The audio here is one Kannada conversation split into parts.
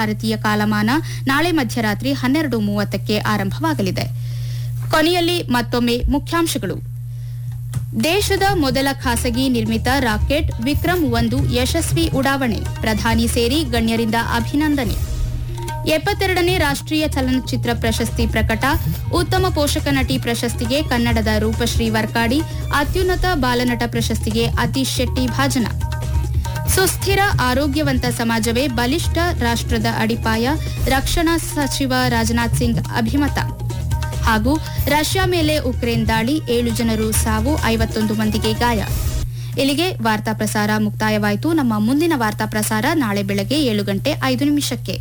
ಭಾರತೀಯ ಕಾಲಮಾನ ನಾಳೆ ಮಧ್ಯರಾತ್ರಿ ಹನ್ನೆರಡು ಮೂವತ್ತಕ್ಕೆ ಆರಂಭವಾಗಲಿದೆ ಕೊನೆಯಲ್ಲಿ ಮತ್ತೊಮ್ಮೆ ಮುಖ್ಯಾಂಶಗಳು ದೇಶದ ಮೊದಲ ಖಾಸಗಿ ನಿರ್ಮಿತ ರಾಕೆಟ್ ವಿಕ್ರಮ್ ಒಂದು ಯಶಸ್ವಿ ಉಡಾವಣೆ ಪ್ರಧಾನಿ ಸೇರಿ ಗಣ್ಯರಿಂದ ಅಭಿನಂದನೆ ಎಪ್ಪತ್ತೆರಡನೇ ರಾಷ್ಟ್ರೀಯ ಚಲನಚಿತ್ರ ಪ್ರಶಸ್ತಿ ಪ್ರಕಟ ಉತ್ತಮ ಪೋಷಕ ನಟಿ ಪ್ರಶಸ್ತಿಗೆ ಕನ್ನಡದ ರೂಪಶ್ರೀ ವರ್ಕಾಡಿ ಅತ್ಯುನ್ನತ ಬಾಲನಟ ಪ್ರಶಸ್ತಿಗೆ ಅತೀಶ್ ಶೆಟ್ಟಿ ಭಾಜನ ಸುಸ್ಥಿರ ಆರೋಗ್ಯವಂತ ಸಮಾಜವೇ ಬಲಿಷ್ಠ ರಾಷ್ಟ್ರದ ಅಡಿಪಾಯ ರಕ್ಷಣಾ ಸಚಿವ ರಾಜನಾಥ್ ಸಿಂಗ್ ಅಭಿಮತ ಹಾಗೂ ರಷ್ಯಾ ಮೇಲೆ ಉಕ್ರೇನ್ ದಾಳಿ ಏಳು ಜನರು ಸಾವು ಐವತ್ತೊಂದು ಮಂದಿಗೆ ಗಾಯ ಇಲ್ಲಿಗೆ ವಾರ್ತಾ ಪ್ರಸಾರ ಮುಕ್ತಾಯವಾಯಿತು ನಮ್ಮ ಮುಂದಿನ ವಾರ್ತಾ ಪ್ರಸಾರ ನಾಳೆ ಬೆಳಗ್ಗೆ ಏಳು ಗಂಟೆ ಐದು ನಿಮಿಷಕ್ಕೆ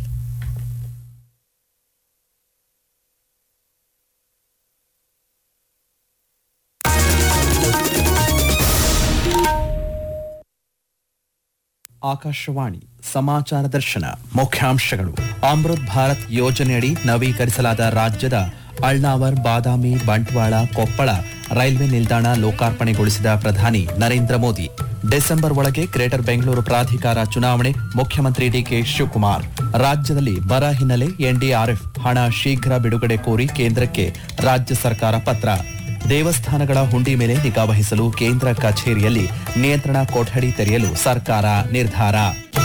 ಆಕಾಶವಾಣಿ ಸಮಾಚಾರ ದರ್ಶನ ಮುಖ್ಯಾಂಶಗಳು ಅಮೃತ್ ಭಾರತ್ ಯೋಜನೆಯಡಿ ನವೀಕರಿಸಲಾದ ರಾಜ್ಯದ ಅಳ್ನಾವರ್ ಬಾದಾಮಿ ಬಂಟ್ವಾಳ ಕೊಪ್ಪಳ ರೈಲ್ವೆ ನಿಲ್ದಾಣ ಲೋಕಾರ್ಪಣೆಗೊಳಿಸಿದ ಪ್ರಧಾನಿ ನರೇಂದ್ರ ಮೋದಿ ಡಿಸೆಂಬರ್ ಒಳಗೆ ಗ್ರೇಟರ್ ಬೆಂಗಳೂರು ಪ್ರಾಧಿಕಾರ ಚುನಾವಣೆ ಮುಖ್ಯಮಂತ್ರಿ ಡಿಕೆ ಶಿವಕುಮಾರ್ ರಾಜ್ಯದಲ್ಲಿ ಬರ ಹಿನ್ನೆಲೆ ಎನ್ಡಿಆರ್ಎಫ್ ಹಣ ಶೀಘ್ರ ಬಿಡುಗಡೆ ಕೋರಿ ಕೇಂದ್ರಕ್ಕೆ ರಾಜ್ಯ ಸರ್ಕಾರ ಪತ್ರ ದೇವಸ್ಥಾನಗಳ ಹುಂಡಿ ಮೇಲೆ ನಿಗಾ ವಹಿಸಲು ಕೇಂದ್ರ ಕಚೇರಿಯಲ್ಲಿ ನಿಯಂತ್ರಣ ಕೊಠಡಿ ತೆರೆಯಲು ಸರ್ಕಾರ ನಿರ್ಧಾರ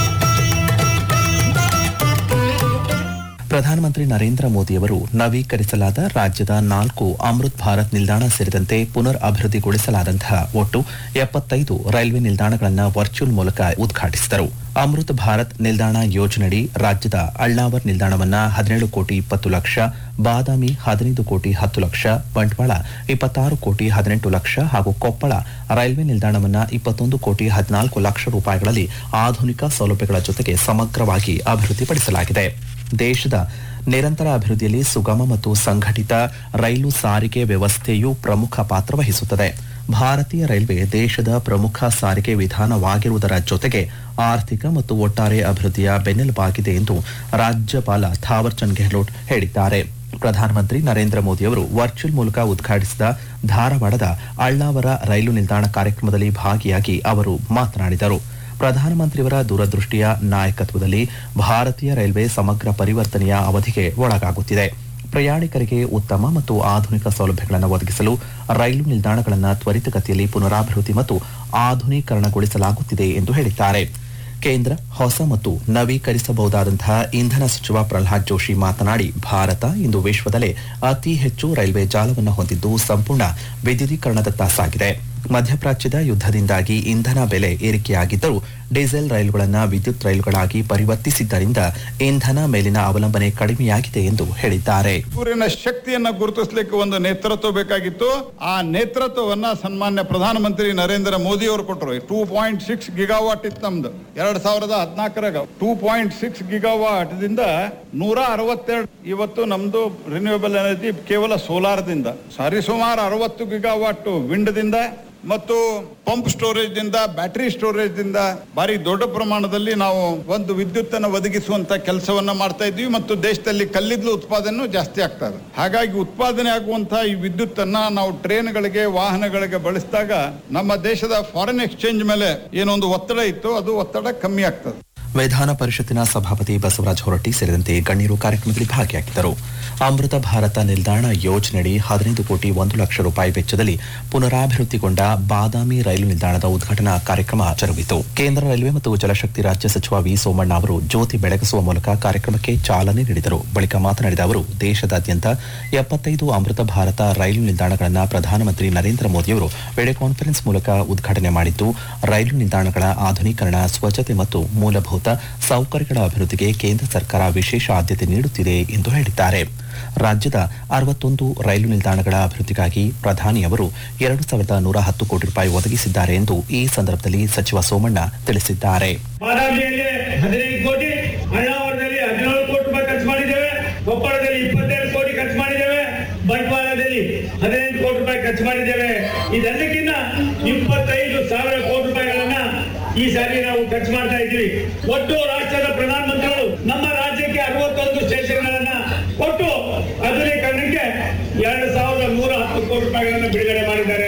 ಪ್ರಧಾನಮಂತ್ರಿ ನರೇಂದ್ರ ಮೋದಿಯವರು ನವೀಕರಿಸಲಾದ ರಾಜ್ಯದ ನಾಲ್ಕು ಅಮೃತ್ ಭಾರತ್ ನಿಲ್ದಾಣ ಸೇರಿದಂತೆ ಪುನರ್ ಅಭಿವೃದ್ಧಿಗೊಳಿಸಲಾದಂತಹ ಒಟ್ಟು ಎಪ್ಪತ್ತೈದು ರೈಲ್ವೆ ನಿಲ್ದಾಣಗಳನ್ನು ವರ್ಚುವಲ್ ಮೂಲಕ ಉದ್ಘಾಟಿಸಿದರು ಅಮೃತ್ ಭಾರತ್ ನಿಲ್ದಾಣ ಯೋಜನೆಯಡಿ ರಾಜ್ಯದ ಅಳ್ನಾವರ್ ನಿಲ್ದಾಣವನ್ನ ಹದಿನೇಳು ಕೋಟಿ ಇಪ್ಪತ್ತು ಲಕ್ಷ ಬಾದಾಮಿ ಹದಿನೈದು ಕೋಟಿ ಹತ್ತು ಲಕ್ಷ ಬಂಟ್ವಾಳ ಇಪ್ಪತ್ತಾರು ಕೋಟಿ ಹದಿನೆಂಟು ಲಕ್ಷ ಹಾಗೂ ಕೊಪ್ಪಳ ರೈಲ್ವೆ ನಿಲ್ದಾಣವನ್ನ ಇಪ್ಪತ್ತೊಂದು ಕೋಟಿ ಹದಿನಾಲ್ಕು ಲಕ್ಷ ರೂಪಾಯಿಗಳಲ್ಲಿ ಆಧುನಿಕ ಸೌಲಭ್ಯಗಳ ಜೊತೆಗೆ ಸಮಗ್ರವಾಗಿ ಅಭಿವೃದ್ಧಿಪಡಿಸಲಾಗಿದೆ ದೇಶದ ನಿರಂತರ ಅಭಿವೃದ್ಧಿಯಲ್ಲಿ ಸುಗಮ ಮತ್ತು ಸಂಘಟಿತ ರೈಲು ಸಾರಿಗೆ ವ್ಯವಸ್ಥೆಯು ಪ್ರಮುಖ ಪಾತ್ರ ವಹಿಸುತ್ತದೆ ಭಾರತೀಯ ರೈಲ್ವೆ ದೇಶದ ಪ್ರಮುಖ ಸಾರಿಗೆ ವಿಧಾನವಾಗಿರುವುದರ ಜೊತೆಗೆ ಆರ್ಥಿಕ ಮತ್ತು ಒಟ್ಟಾರೆ ಅಭಿವೃದ್ಧಿಯ ಬೆನ್ನೆಲುಬಾಗಿದೆ ಎಂದು ರಾಜ್ಯಪಾಲ ಥಾವರ್ ಚಂದ್ ಗೆಹ್ಲೋಟ್ ಹೇಳಿದ್ದಾರೆ ಪ್ರಧಾನಮಂತ್ರಿ ನರೇಂದ್ರ ಮೋದಿಯವರು ವರ್ಚುವಲ್ ಮೂಲಕ ಉದ್ಘಾಟಿಸಿದ ಧಾರವಾಡದ ಅಳ್ನಾವರ ರೈಲು ನಿಲ್ದಾಣ ಕಾರ್ಯಕ್ರಮದಲ್ಲಿ ಭಾಗಿಯಾಗಿ ಅವರು ಮಾತನಾಡಿದರು ಪ್ರಧಾನಮಂತ್ರಿಯವರ ದೂರದೃಷ್ಟಿಯ ನಾಯಕತ್ವದಲ್ಲಿ ಭಾರತೀಯ ರೈಲ್ವೆ ಸಮಗ್ರ ಪರಿವರ್ತನೆಯ ಅವಧಿಗೆ ಒಳಗಾಗುತ್ತಿದೆ ಪ್ರಯಾಣಿಕರಿಗೆ ಉತ್ತಮ ಮತ್ತು ಆಧುನಿಕ ಸೌಲಭ್ಯಗಳನ್ನು ಒದಗಿಸಲು ರೈಲು ನಿಲ್ದಾಣಗಳನ್ನು ತ್ವರಿತಗತಿಯಲ್ಲಿ ಪುನರಾಭಿವೃದ್ಧಿ ಮತ್ತು ಆಧುನೀಕರಣಗೊಳಿಸಲಾಗುತ್ತಿದೆ ಎಂದು ಹೇಳಿದ್ದಾರೆ ಕೇಂದ್ರ ಹೊಸ ಮತ್ತು ನವೀಕರಿಸಬಹುದಾದಂತಹ ಇಂಧನ ಸಚಿವ ಪ್ರಹ್ಲಾದ್ ಜೋಶಿ ಮಾತನಾಡಿ ಭಾರತ ಇಂದು ವಿಶ್ವದಲ್ಲೇ ಅತಿ ಹೆಚ್ಚು ರೈಲ್ವೆ ಜಾಲವನ್ನು ಹೊಂದಿದ್ದು ಸಂಪೂರ್ಣ ವಿದ್ಯುದೀಕರಣದತ್ತ ಸಾಗಿದೆ ಮಧ್ಯಪ್ರಾಚ್ಯದ ಯುದ್ಧದಿಂದಾಗಿ ಇಂಧನ ಬೆಲೆ ಏರಿಕೆಯಾಗಿದ್ದರೂ ಡೀಸೆಲ್ ರೈಲುಗಳನ್ನು ವಿದ್ಯುತ್ ರೈಲುಗಳಾಗಿ ಪರಿವರ್ತಿಸಿದ್ದರಿಂದ ಇಂಧನ ಮೇಲಿನ ಅವಲಂಬನೆ ಕಡಿಮೆಯಾಗಿದೆ ಎಂದು ಹೇಳಿದ್ದಾರೆ ಸೂರ್ಯನ ಶಕ್ತಿಯನ್ನ ಗುರುತಿಸಲಿಕ್ಕೆ ಒಂದು ನೇತೃತ್ವ ಬೇಕಾಗಿತ್ತು ಆ ನೇತೃತ್ವವನ್ನ ಸನ್ಮಾನ್ಯ ಪ್ರಧಾನಮಂತ್ರಿ ನರೇಂದ್ರ ಮೋದಿ ಅವರು ಕೊಟ್ಟರು ಟೂ ಪಾಯಿಂಟ್ ಸಿಕ್ಸ್ ಗಿಗಾವಾಟ್ ಇತ್ತು ನಮ್ದು ಎರಡ್ ಸಾವಿರದ ಹದಿನಾಲ್ಕರಾಗ ಟೂ ಪಾಯಿಂಟ್ ಸಿಕ್ಸ್ ಗಿಗಾವಾಟ್ ದಿಂದ ನೂರ ಅರವತ್ತೆರಡು ಇವತ್ತು ನಮ್ದು ರಿನ್ಯೂಯಬಲ್ ಎನರ್ಜಿ ಕೇವಲ ಸೋಲಾರ್ದಿಂದ ಸರಿಸುಮಾರು ಅರವತ್ತು ಗಿಗಾವಾಟ್ ವಿಂಡ್ದಿಂದ ಮತ್ತು ಪಂಪ್ ಸ್ಟೋರೇಜ್ ದಿಂದ ಬ್ಯಾಟರಿ ಸ್ಟೋರೇಜ್ ದಿಂದ ಭಾರಿ ದೊಡ್ಡ ಪ್ರಮಾಣದಲ್ಲಿ ನಾವು ಒಂದು ವಿದ್ಯುತ್ ಅನ್ನು ಒದಗಿಸುವಂತ ಕೆಲಸವನ್ನ ಮಾಡ್ತಾ ಇದ್ವಿ ಮತ್ತು ದೇಶದಲ್ಲಿ ಕಲ್ಲಿದ್ದಲು ಉತ್ಪಾದನೆ ಜಾಸ್ತಿ ಆಗ್ತಾ ಇದೆ ಹಾಗಾಗಿ ಉತ್ಪಾದನೆ ಆಗುವಂತಹ ಈ ವಿದ್ಯುತ್ ಅನ್ನ ನಾವು ಟ್ರೈನ್ಗಳಿಗೆ ವಾಹನಗಳಿಗೆ ಬಳಸಿದಾಗ ನಮ್ಮ ದೇಶದ ಫಾರಿನ್ ಎಕ್ಸ್ಚೇಂಜ್ ಮೇಲೆ ಏನೊಂದು ಒತ್ತಡ ಇತ್ತು ಅದು ಒತ್ತಡ ಕಮ್ಮಿ ಆಗ್ತದೆ ವಿಧಾನ ಪರಿಷತ್ತಿನ ಸಭಾಪತಿ ಬಸವರಾಜ ಹೊರಟ್ಟಿ ಸೇರಿದಂತೆ ಗಣ್ಯರು ಕಾರ್ಯಕ್ರಮದಲ್ಲಿ ಭಾಗಿಯಾಗಿದ್ದರು ಅಮೃತ ಭಾರತ ನಿಲ್ದಾಣ ಯೋಜನೆಯಡಿ ಹದಿನೈದು ಕೋಟಿ ಒಂದು ಲಕ್ಷ ರೂಪಾಯಿ ವೆಚ್ಚದಲ್ಲಿ ಪುನರಾಭಿವೃದ್ಧಿಗೊಂಡ ಬಾದಾಮಿ ರೈಲು ನಿಲ್ದಾಣದ ಉದ್ಘಾಟನಾ ಕಾರ್ಯಕ್ರಮ ಜರುಗಿತು ಕೇಂದ್ರ ರೈಲ್ವೆ ಮತ್ತು ಜಲಶಕ್ತಿ ರಾಜ್ಯ ಸಚಿವ ವಿ ಸೋಮಣ್ಣ ಅವರು ಜ್ಯೋತಿ ಬೆಳಗಿಸುವ ಮೂಲಕ ಕಾರ್ಯಕ್ರಮಕ್ಕೆ ಚಾಲನೆ ನೀಡಿದರು ಬಳಿಕ ಮಾತನಾಡಿದ ಅವರು ದೇಶದಾದ್ಯಂತ ಎಪ್ಪತ್ತೈದು ಅಮೃತ ಭಾರತ ರೈಲು ನಿಲ್ದಾಣಗಳನ್ನು ಪ್ರಧಾನಮಂತ್ರಿ ನರೇಂದ್ರ ಮೋದಿಯವರು ವಿಡಿಯೋ ಕಾನ್ಫರೆನ್ಸ್ ಮೂಲಕ ಉದ್ಘಾಟನೆ ಮಾಡಿದ್ದು ರೈಲು ನಿಲ್ದಾಣಗಳ ಆಧುನೀಕರಣ ಸ್ವಚ್ಛತೆ ಮತ್ತು ಮೂಲಭೂತ ಸೌಕರ್ಯಗಳ ಅಭಿವೃದ್ಧಿಗೆ ಕೇಂದ್ರ ಸರ್ಕಾರ ವಿಶೇಷ ಆದ್ಯತೆ ನೀಡುತ್ತಿದೆ ಎಂದು ಹೇಳಿದ್ದಾರೆ ರಾಜ್ಯದ ಅರವತ್ತೊಂದು ರೈಲು ನಿಲ್ದಾಣಗಳ ಅಭಿವೃದ್ಧಿಗಾಗಿ ಪ್ರಧಾನಿ ಅವರು ಎರಡು ಸಾವಿರದ ನೂರ ಹತ್ತು ಕೋಟಿ ರೂಪಾಯಿ ಒದಗಿಸಿದ್ದಾರೆ ಎಂದು ಈ ಸಂದರ್ಭದಲ್ಲಿ ಸಚಿವ ಸೋಮಣ್ಣ ತಿಳಿಸಿದ್ದಾರೆ ಬಾದಾಮಿಯಲ್ಲಿ ಹದಿನೈದು ಕೋಟಿ ಅಣ್ಣಾವರದಲ್ಲಿ ಹದಿನೇಳು ಕೋಟಿ ರೂಪಾಯಿ ಖರ್ಚು ಮಾಡಿದ್ದೇವೆ ಕೊಪ್ಪಳದಲ್ಲಿ ಇಪ್ಪತ್ತೆರಡು ಕೋಟಿ ಖರ್ಚು ಮಾಡಿದ್ದೇವೆ ಬಂಟ್ವಾಳದಲ್ಲಿ ಹದಿನೆಂಟು ಕೋಟಿ ರೂಪಾಯಿ ಖರ್ಚು ಮಾಡಿದ್ದೇವೆ ಇದೆಲ್ಲಕ್ಕಿಂತ ಇಪ್ಪತ್ತೈದು ಸಾವಿರ ಕೋಟಿ ರೂಪಾಯಿಗಳನ್ನ ಈ ಸಾರಿ ನಾವು ಖರ್ಚು ಮಾಡ್ತಾ ಇದ್ದೀವಿ ಒಟ್ಟು ರಾಷ್ಟ್ರದ ಪ್ರಧಾನಮಂತ್ರಿಗಳು ನಮ್ಮ ರಾಜ್ಯಕ್ಕೆ ಅರವತ್ತೊಂದು ಸ್ಟೇಷನ್ಗಳನ್ನ ಕೊಟ್ಟು ಆಧುನೀಕರಣಕ್ಕೆ ಎರಡು ಸಾವಿರದ ನೂರ ಹತ್ತು ಕೋಟಿ ರೂಪಾಯಿಗಳನ್ನ ಬಿಡುಗಡೆ ಮಾಡಿದ್ದಾರೆ